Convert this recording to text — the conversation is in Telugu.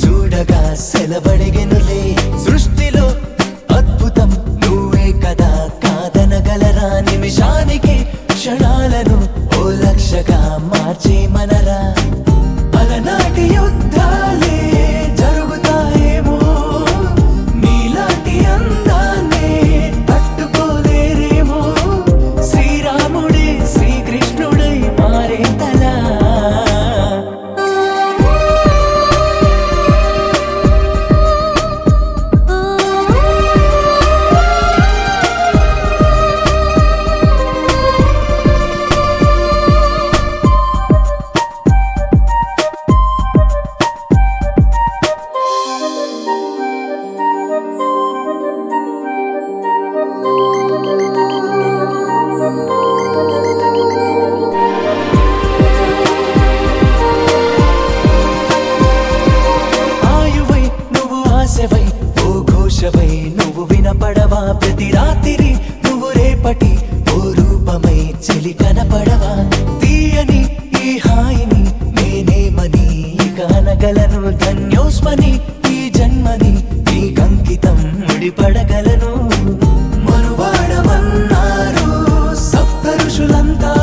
చూడగా సెలవడిగెనులే సృష్టిలో అద్భుతం నువ్వే కదా కాదనగలరా నిమిషానికి క్షణాలను ఓ లక్షగా మార్చే మనరా అలనాటి యుద్ధాలే జరుగుతాయేమో నీలాంటి అందాన్నే తట్టుకోలేరేమో శ్రీరాముడే శ్రీకృష్ణుడై మారేంతలా ఆయువై నువ్వు ఆశవై ఓ ఘోషవై నువ్వు వినపడవా ప్రతి రాత్రి నువ్వు రేపటి ఓ రూపమై చెలి కనపడవా తీయని ఈ హాయిని నేనేమని ఇక అనగలను ధన్యోస్మని ఈ జన్మని ఈ కంకితం ముడిపడగలను మనువాడమన్నారు సప్త ఋషులంతా